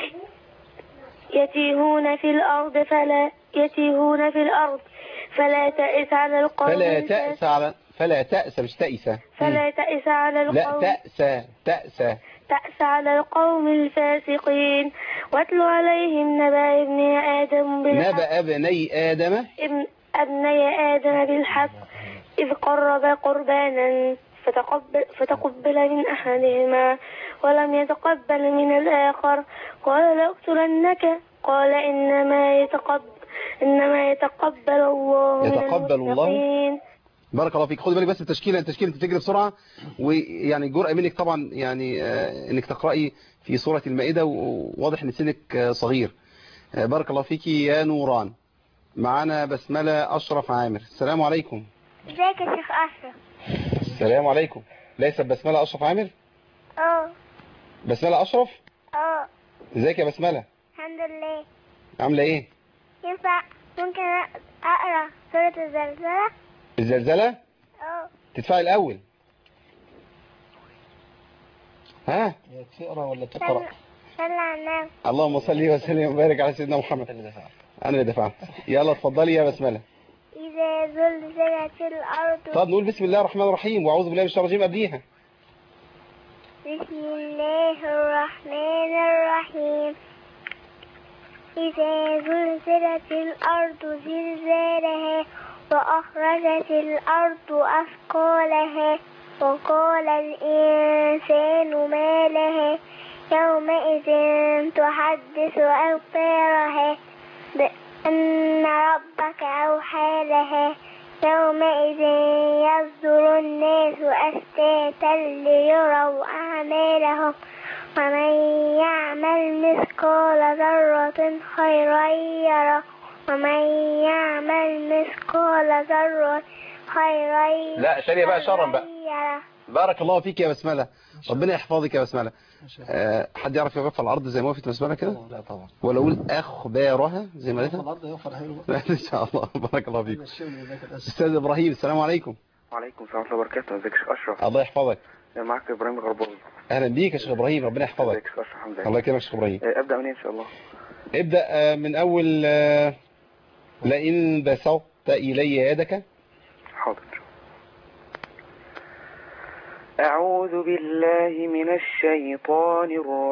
يتيهون في الأرض فلا يتيهون في الأرض فلا تأس على القوم فلا الفاسقين. تأس على فلا تأس مش تأسى فلا تأس على لا القوم تأسى تأسى تأس على القوم الفاسقين واتل عليهم نبأ ابن آدم بالحق نبأ بني آدم ابن ابني آدم بالحق إذ قرب قربانا فتقبل, فتقبل من أحدهما ولم يتقبل من الآخر قال لأقتلنك قال إنما يتقبل إنما يتقبل الله يتقبل من الله؟ المتقين بارك الله فيك خدي بالك بس التشكيله التشكيله انت بتجري بسرعه ويعني جرأة منك طبعا يعني آه، انك تقرأي في سورة المائدة وواضح ان سنك آه، صغير آه، بارك الله فيك يا نوران معانا بسملة أشرف عامر السلام عليكم ازيك يا شيخ أشرف السلام عليكم ليست بسملة أشرف عامر اه بسملة أشرف اه ازيك يا بسملة الحمد لله عاملة ايه ينفع ممكن أقرأ سورة الزلزلة الزلزلة اه تدفعي الأول ها هي تقرا ولا تقرا صلى على النبي اللهم صل وسلم وبارك على سيدنا محمد انا اللي دفعت يلا اتفضلي يا بسملة إذا زلزلت الأرض طب نقول بسم الله الرحمن الرحيم واعوذ بالله من الشيطان الرجيم قبليها بسم الله الرحمن الرحيم إذا زلزلت الأرض زلزالها وأخرجت الأرض أثقالها وقال الإنسان ما لها يومئذ تحدث أخبارها بأن ربك أوحى لها يومئذ يصدر الناس أشتاتا ليروا أعمالهم ومن يعمل مثقال ذرة خيرا يره ومن يعمل مثقال ذرة خيرا لا، شارية بقى شرا بقى. يره بارك الله فيك يا بسملة ربنا يحفظك يا بسملة آه، حد يعرف يقف على الأرض زي ما وقفت بسملة كده لا طبعا ولا أقول أخبارها زي ما قالتها الارض يغفر حلو لا، إن شاء الله بارك الله فيك الشغل ذاك الاسد أستاذ إبراهيم السلام عليكم وعليكم السلام ورحمة الله وبركاته ازيك يا شيخ أشرف الله يحفظك معك إبراهيم غرباوي أهلا بيك يا شيخ إبراهيم ربنا ازيك يحفظك يا شيخ أشرف الحمد الله لله يكرمك يا شيخ إبراهيم آه، أبدأ منين إن شاء الله ابدأ آه، من أول آه، لئن بسطت إلي يدك حاضر أعوذ بالله من الشيطان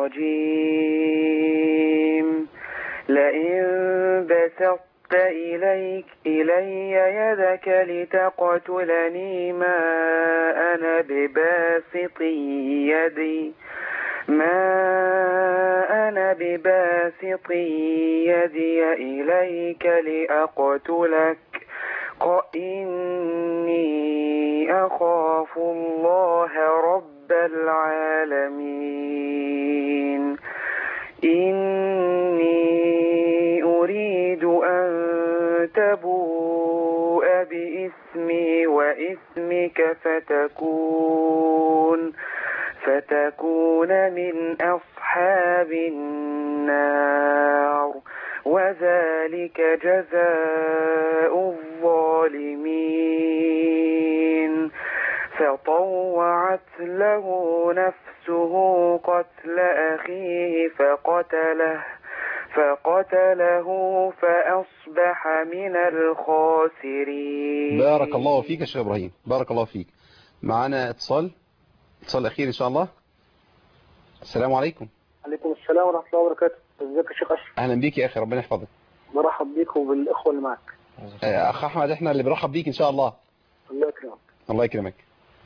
الرجيم لئن بسطت إليك إلي يدك لتقتلني ما أنا بباسط يدي ما أنا بباسط يدي إليك لأقتلك ق- إني أخاف الله رب العالمين إني أريد أن تبوء بإثمي وإثمك فتكون فتكون من أصحاب النار وذلك جزاء الظالمين فطوعت له نفسه قتل أخيه فقتله فقتله فأصبح من الخاسرين بارك الله فيك يا شيخ إبراهيم بارك الله فيك معانا اتصال اتصال أخير إن شاء الله السلام عليكم عليكم السلام ورحمة الله وبركاته ازيك يا شيخ أشرف أهلا بيك يا أخي ربنا يحفظك مرحب بيك وبالإخوة اللي معك آه، أخ أحمد إحنا اللي بنرحب بيك إن شاء الله الله يكرمك الله يكرمك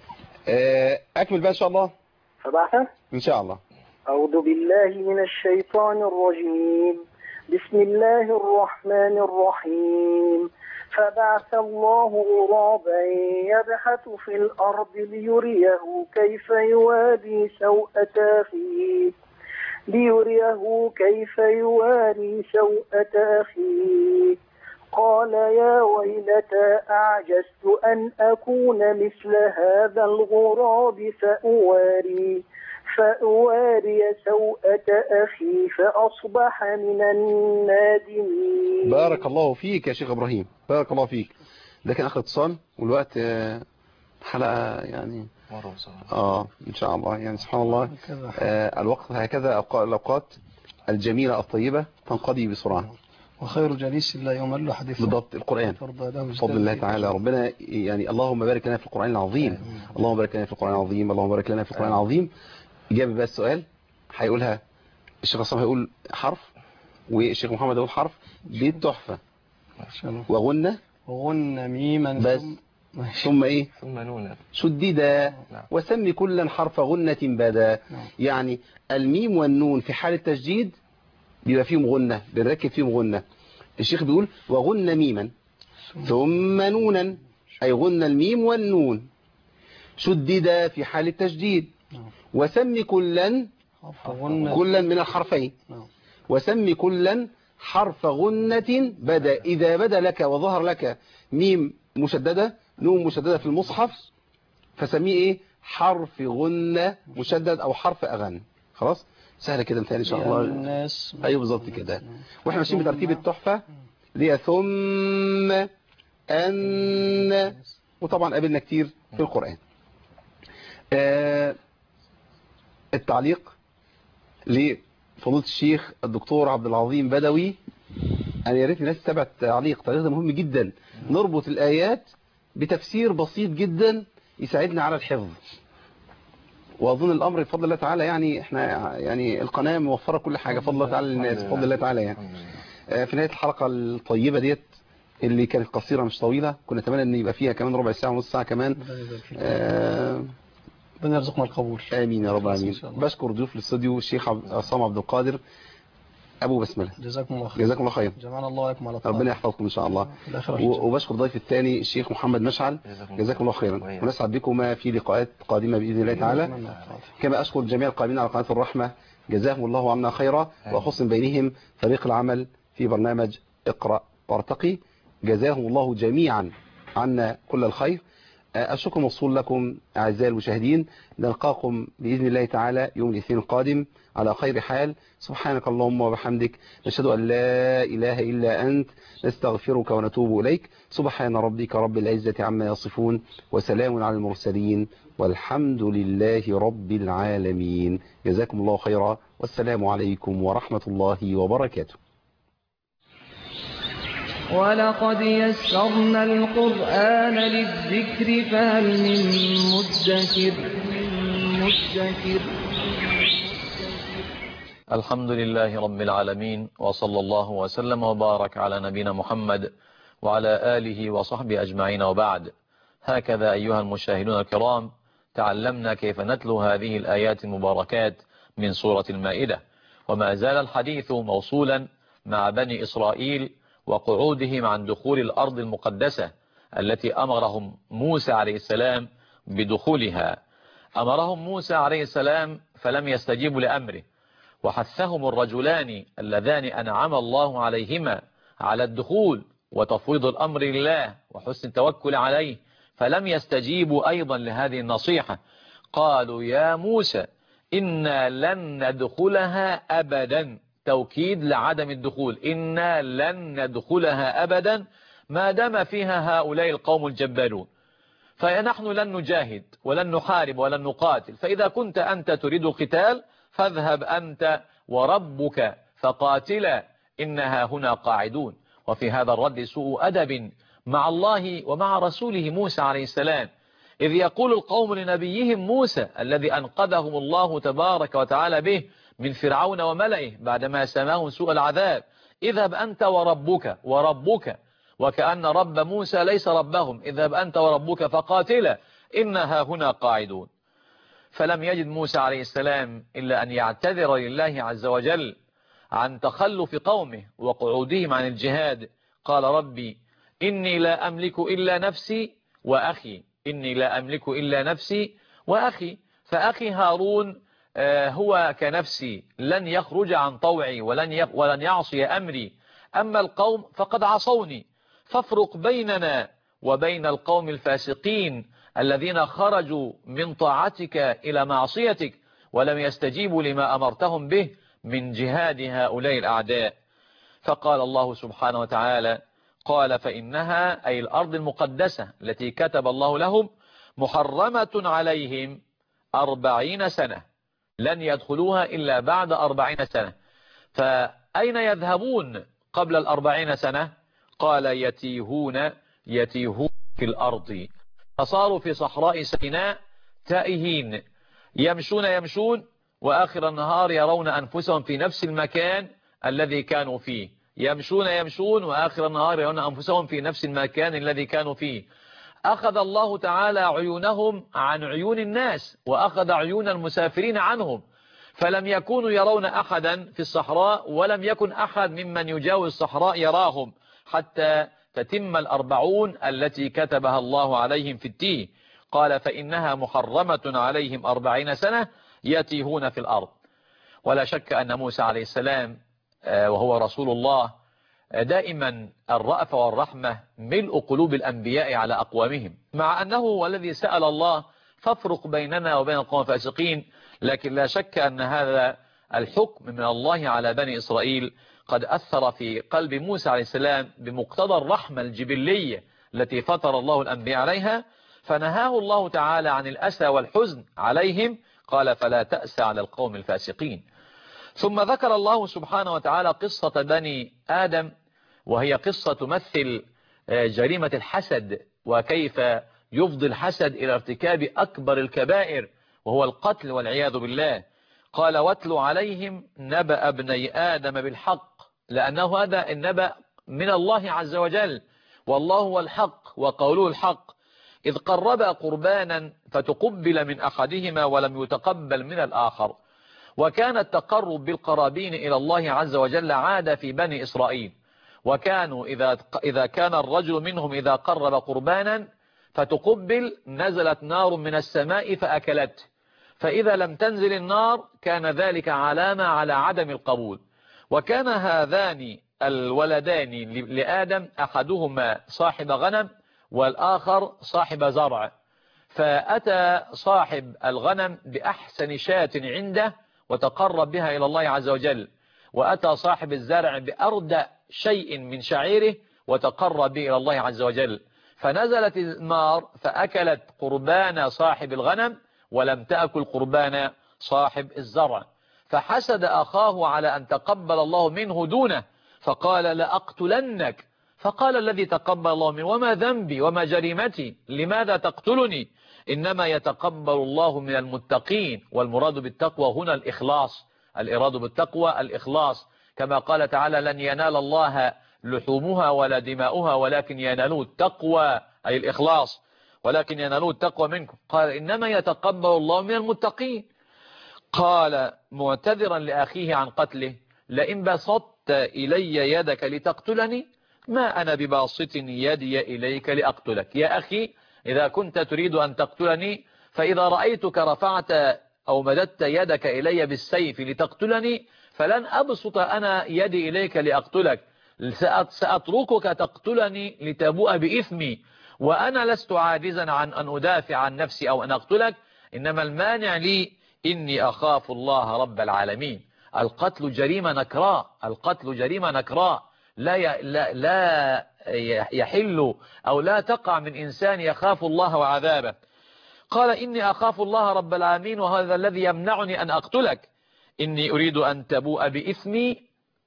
آه، أكمل بقى إن شاء الله فبعث إن شاء الله أعوذ بالله من الشيطان الرجيم بسم الله الرحمن الرحيم فبعث الله غرابا يبحث في الأرض ليريه كيف يواري سوءة أخيه ليريه كيف يواري سوءة أخيه قال يا ويلتى أعجزت أن أكون مثل هذا الغراب فأواري فأواري سوءة أخي فأصبح من النادمين بارك الله فيك يا شيخ إبراهيم بارك الله فيك ده كان آخر اتصال والوقت آه، حلقة يعني آه إن شاء الله يعني سبحان الله آه، الوقت هكذا أوقا- الأوقات الجميلة الطيبة تنقضي بسرعة وخير جليس لا يمل حديثه بالضبط القرآن ترضى له بفضل الله تعالى ربنا يعني اللهم بارك لنا في القرآن العظيم اللهم بارك لنا في القرآن العظيم اللهم بارك لنا في القرآن العظيم إجابة بقى السؤال هيقولها الشيخ عصام هيقول حرف والشيخ محمد هيقول حرف دي التحفة وغنى وغن ميما بس ثم- ثم ايه ثم نونا شددا وسمي كلا حرف غنة بدا يعني الميم والنون في حال التشديد بيبقى فيهم غنة بنركب فيهم غنة الشيخ بيقول وغن ميما ثم نونا أي غن الميم والنون شددا في حال التشديد وسمي كلا غنة كلا من الحرفين نعم. وسمي كلا حرف غنة بدا إذا بدا لك وظهر لك ميم مشددة نون مشددة في المصحف فسميه إيه حرف غنة مشدد أو حرف أغن خلاص سهلة كده مثال إن شاء يا الله الناس أيوه بالظبط كده وإحنا ماشيين بترتيب التحفة اللي هي ثم أن وطبعا قابلنا كتير في القرآن آه التعليق لفضيلة الشيخ الدكتور عبد العظيم بدوي أنا يا ريت الناس تتابع التعليق التعليق ده مهم جدا نربط الآيات بتفسير بسيط جدا يساعدنا على الحفظ وأظن الأمر بفضل الله تعالى يعني احنا يعني القناة موفرة كل حاجة بفضل الله تعالى للناس بفضل الله تعالى يعني آه، في نهاية الحلقة الطيبة ديت اللي كانت قصيرة مش طويلة كنا نتمنى ان يبقى فيها كمان ربع ساعة ونص ساعة كمان آه، ربنا يرزقنا القبول آمين يا رب إن آمين شاء الله. بشكر ضيوف الاستوديو الشيخ عبد- عصام عبد القادر أبو بسملة جزاكم الله خير جزاكم الله خير جمعنا الله لكم على طاعة ربنا يحفظكم إن شاء الله في الآخرة و- وبشكر ضيف الثاني الشيخ محمد مشعل جزاكم الله خيرا ونسعد بكما في لقاءات قادمة بإذن الله تعالى كما أشكر جميع القائمين على قناة الرحمة جزاهم الله عنا خيرا وأخص من بينهم فريق العمل في برنامج اقرأ وارتقي جزاهم الله جميعا عنا كل الخير الشكر موصول لكم أعزائي المشاهدين نلقاكم بإذن الله تعالى يوم الاثنين القادم على خير حال سبحانك اللهم وبحمدك نشهد أن لا إله إلا أنت نستغفرك ونتوب إليك سبحان ربك رب العزة عما يصفون وسلام على المرسلين والحمد لله رب العالمين جزاكم الله خيرا والسلام عليكم ورحمة الله وبركاته ولقد يسرنا القرآن للذكر فهل من مدكر مدكر الحمد لله رب العالمين وصلى الله وسلم وبارك على نبينا محمد وعلى آله وصحبه أجمعين وبعد هكذا أيها المشاهدون الكرام تعلمنا كيف نتلو هذه الآيات المباركات من سورة المائدة وما زال الحديث موصولا مع بني إسرائيل وقعودهم عن دخول الأرض المقدسة التي أمرهم موسى عليه السلام بدخولها أمرهم موسى عليه السلام فلم يستجيبوا لأمره وحثهم الرجلان اللذان أنعم الله عليهما على الدخول وتفويض الأمر لله وحسن التوكل عليه فلم يستجيبوا أيضا لهذه النصيحة قالوا يا موسى إنا لن ندخلها أبدا توكيد لعدم الدخول إنا لن ندخلها أبدا ما دام فيها هؤلاء القوم الجبارون فنحن لن نجاهد ولن نحارب ولن نقاتل فإذا كنت أنت تريد القتال فاذهب أنت وربك فقاتلا إنها هنا قاعدون وفي هذا الرد سوء أدب مع الله ومع رسوله موسى عليه السلام إذ يقول القوم لنبيهم موسى الذي أنقذهم الله تبارك وتعالى به من فرعون وملئه بعدما سماهم سوء العذاب اذهب أنت وربك وربك وكأن رب موسى ليس ربهم اذهب أنت وربك فقاتلا إنها هنا قاعدون فلم يجد موسى عليه السلام إلا أن يعتذر لله عز وجل عن تخلف قومه وقعودهم عن الجهاد قال ربي إني لا أملك إلا نفسي وأخي إني لا أملك إلا نفسي وأخي فأخي هارون هو كنفسي لن يخرج عن طوعي ولن ولن يعصي أمري أما القوم فقد عصوني فافرق بيننا وبين القوم الفاسقين الذين خرجوا من طاعتك إلى معصيتك ولم يستجيبوا لما أمرتهم به من جهاد هؤلاء الأعداء فقال الله سبحانه وتعالى قال فإنها أي الأرض المقدسة التي كتب الله لهم محرمة عليهم أربعين سنة لن يدخلوها إلا بعد أربعين سنة فأين يذهبون قبل الأربعين سنة قال يتيهون يتيهون في الأرض فصاروا في صحراء سيناء تائهين يمشون يمشون وآخر النهار يرون أنفسهم في نفس المكان الذي كانوا فيه يمشون يمشون وآخر النهار يرون أنفسهم في نفس المكان الذي كانوا فيه أخذ الله تعالى عيونهم عن عيون الناس وأخذ عيون المسافرين عنهم فلم يكونوا يرون أحدا في الصحراء ولم يكن أحد ممن يجاوز الصحراء يراهم حتى تتم الأربعون التي كتبها الله عليهم في التيه قال فإنها محرمة عليهم أربعين سنة يتيهون في الأرض ولا شك أن موسى عليه السلام وهو رسول الله دائما الرأفة والرحمة ملء قلوب الأنبياء على أقوامهم مع أنه هو الذي سأل الله فافرق بيننا وبين القوم الفاسقين لكن لا شك أن هذا الحكم من الله على بني إسرائيل قد أثر في قلب موسى عليه السلام بمقتضى الرحمة الجبلية التي فطر الله الأنبياء عليها فنهاه الله تعالى عن الأسى والحزن عليهم قال فلا تأسى على القوم الفاسقين ثم ذكر الله سبحانه وتعالى قصة بني آدم وهي قصة تمثل جريمة الحسد وكيف يفضي الحسد إلى ارتكاب أكبر الكبائر وهو القتل والعياذ بالله قال واتل عليهم نبأ ابني آدم بالحق لأنه هذا النبأ من الله عز وجل والله هو الحق وقوله الحق إذ قربا قربانا فتقبل من أحدهما ولم يتقبل من الآخر وكان التقرب بالقرابين إلى الله عز وجل عادة في بني إسرائيل وكانوا إذا, إذا كان الرجل منهم إذا قرب قربانا فتقبل نزلت نار من السماء فأكلته فإذا لم تنزل النار كان ذلك علامة على عدم القبول وكان هذان الولدان لآدم أحدهما صاحب غنم والآخر صاحب زرع فأتى صاحب الغنم بأحسن شاة عنده وتقرب بها إلى الله عز وجل وأتى صاحب الزرع بأردى شيء من شعيره وتقرب به إلى الله عز وجل فنزلت النار فأكلت قربان صاحب الغنم ولم تأكل قربان صاحب الزرع فحسد أخاه على أن تقبل الله منه دونه فقال لأقتلنك فقال الذي تقبل الله منه وما ذنبي وما جريمتي لماذا تقتلني إنما يتقبل الله من المتقين والمراد بالتقوى هنا الإخلاص الإراد بالتقوى الإخلاص كما قال تعالى لن ينال الله لحومها ولا دماؤها ولكن ينالوا التقوى أي الإخلاص ولكن ينالوا التقوى منكم قال إنما يتقبل الله من المتقين قال معتذرا لأخيه عن قتله لئن بسطت إلي يدك لتقتلني ما أنا بباسط يدي إليك لأقتلك يا أخي إذا كنت تريد أن تقتلني فإذا رأيتك رفعت أو مددت يدك إلي بالسيف لتقتلني فلن أبسط أنا يدي إليك لأقتلك سأتركك تقتلني لتبوء بإثمي وأنا لست عاجزا عن أن أدافع عن نفسي أو أن أقتلك إنما المانع لي إني أخاف الله رب العالمين القتل جريمة نكراء القتل جريمة نكراء لا لا لا يحل أو لا تقع من إنسان يخاف الله وعذابه قال إني أخاف الله رب العالمين وهذا الذي يمنعني أن أقتلك إني أريد أن تبوء بإثمي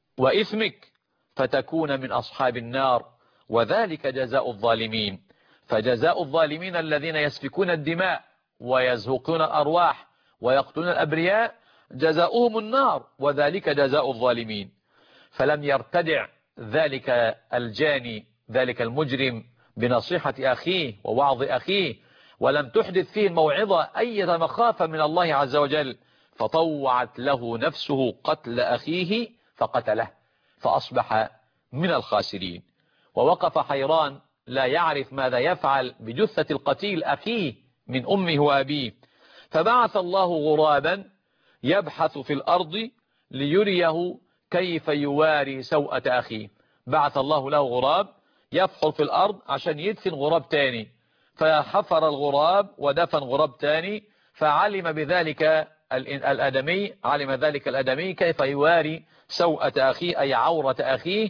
وإثمك فتكون من أصحاب النار وذلك جزاء الظالمين فجزاء الظالمين الذين يسفكون الدماء ويزهقون الأرواح ويقتلون الأبرياء جزاؤهم النار وذلك جزاء الظالمين فلم يرتدع ذلك الجاني ذلك المجرم بنصيحة أخيه ووعظ أخيه ولم تحدث فيه الموعظة أي مخافة من الله عز وجل فطوعت له نفسه قتل أخيه فقتله فأصبح من الخاسرين ووقف حيران لا يعرف ماذا يفعل بجثة القتيل أخيه من أمه وأبيه فبعث الله غرابا يبحث في الأرض ليريه كيف يواري سوءة أخيه بعث الله له غراب يفحر في الأرض عشان يدفن غراب تاني فحفر الغراب ودفن غراب تاني فعلم بذلك الأدمي علم ذلك الأدمي كيف يواري سوءة أخيه أي عورة أخيه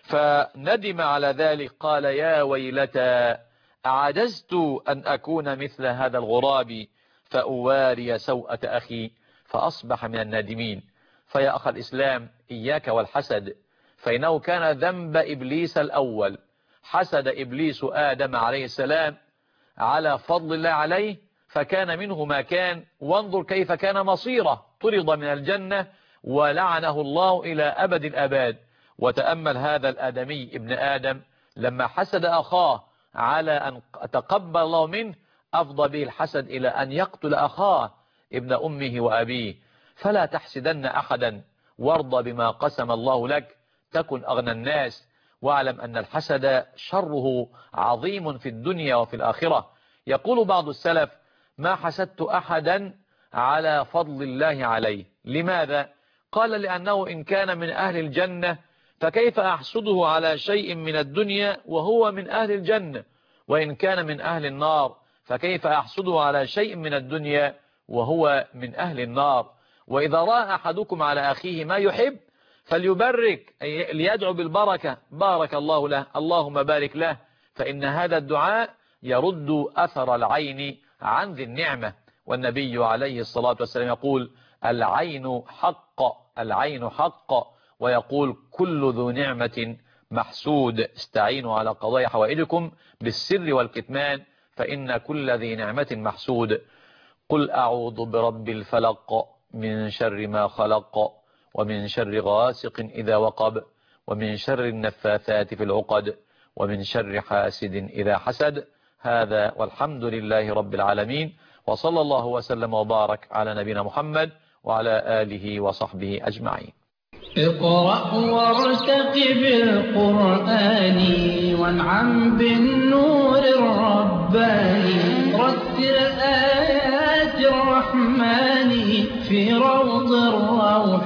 فندم على ذلك قال يا ويلتى أعجزت أن أكون مثل هذا الغراب فأواري سوءة أخي فأصبح من النادمين فيا أخ الإسلام إياك والحسد فإنه كان ذنب إبليس الأول حسد إبليس آدم عليه السلام على فضل الله عليه فكان منه ما كان وانظر كيف كان مصيره طرد من الجنة ولعنه الله إلى أبد الأباد وتأمل هذا الآدمي ابن آدم لما حسد أخاه على أن تقبل الله منه أفضى به الحسد إلى أن يقتل أخاه ابن أمه وأبيه فلا تحسدن أحدا وارضى بما قسم الله لك تكن أغنى الناس واعلم أن الحسد شره عظيم في الدنيا وفي الآخرة يقول بعض السلف ما حسدت أحدا على فضل الله عليه لماذا؟ قال لأنه إن كان من أهل الجنة فكيف أحسده على شيء من الدنيا وهو من أهل الجنة وإن كان من أهل النار فكيف أحسده على شيء من الدنيا وهو من أهل النار وإذا رأى أحدكم على أخيه ما يحب فليبرك ليدعو بالبركة بارك الله له اللهم بارك له فإن هذا الدعاء يرد أثر العين عن ذي النعمة والنبي عليه الصلاة والسلام يقول العين حق العين حق ويقول كل ذو نعمة محسود استعينوا على قضايا حوائجكم بالسر والكتمان فإن كل ذي نعمة محسود قل أعوذ برب الفلق من شر ما خلق ومن شر غاسق إذا وقب ومن شر النفاثات في العقد ومن شر حاسد إذا حسد هذا والحمد لله رب العالمين وصلى الله وسلم وبارك على نبينا محمد وعلى آله وصحبه أجمعين اقرأ وارتقب القرآن وانعم بالنور الرباني رتل آيات الرحمن في روض الروح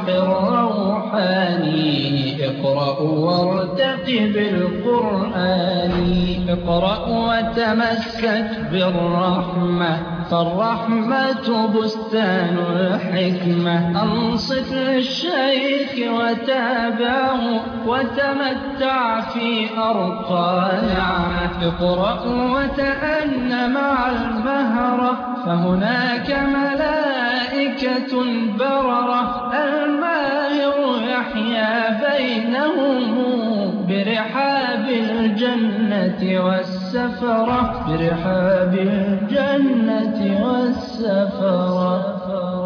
الروحاني اقرأ وارتقب القرآن اقرأ وتمسك بالرحمة فالرحمة بستان الحكمة أنصت للشيخ وتابعه وتمتع في أرقى نعمة اقرأ وتأن مع المهرة فهناك ملائكة بررة الماهر يحيا بينهم برحاب الجنة والسفرة برحاب الجنة والسفرة